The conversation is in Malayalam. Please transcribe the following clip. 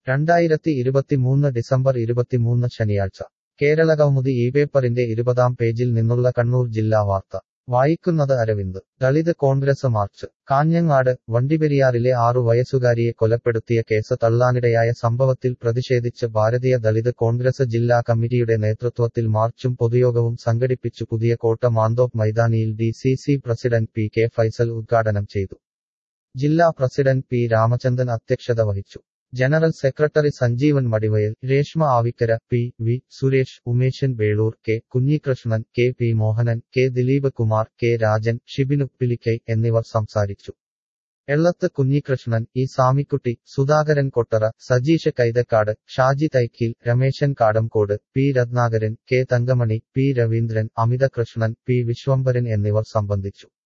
രണ്ടായിരത്തി ഇരുപത്തിമൂന്ന് ഡിസംബർ ഇരുപത്തിമൂന്ന് ശനിയാഴ്ച കേരള കൗമുദി ഈ പേപ്പറിന്റെ ഇരുപതാം പേജിൽ നിന്നുള്ള കണ്ണൂർ ജില്ലാ വാർത്ത വായിക്കുന്നത് അരവിന്ദ് ദളിത് കോൺഗ്രസ് മാർച്ച് കാഞ്ഞങ്ങാട് വണ്ടിപ്പെരിയാറിലെ ആറു വയസ്സുകാരിയെ കൊലപ്പെടുത്തിയ കേസ് തള്ളാനിടയായ സംഭവത്തിൽ പ്രതിഷേധിച്ച് ഭാരതീയ ദളിത് കോൺഗ്രസ് ജില്ലാ കമ്മിറ്റിയുടെ നേതൃത്വത്തിൽ മാർച്ചും പൊതുയോഗവും സംഘടിപ്പിച്ചു പുതിയ കോട്ട മാന്തോപ്പ് മൈതാനിയിൽ D C C president P K Faisal ഉദ്ഘാടനം ചെയ്തു ജില്ലാ പ്രസിഡന്റ് പി രാമചന്ദ്രൻ അധ്യക്ഷത വഹിച്ചു general secretary Sanjeevan Madivayal Reshma Avikkara P V Suresh Umeshan Veloor K Kunhikrishnan K P Mohanan K Dileep Kumar K Rajan Shibin Uppilikkai എന്നിവർ സംസാരിച്ചു Ellathu Kunhikrishnan E Samikutty Sudhakaran Kottara Sajeesh Kaithakkad Shaji Thaikkeel Rameshan Kadamkode P Rathnakaran K Thankamani P Raveendran Amithakrishnan P Vishwambharan എന്നിവർ സംബന്ധിച്ചു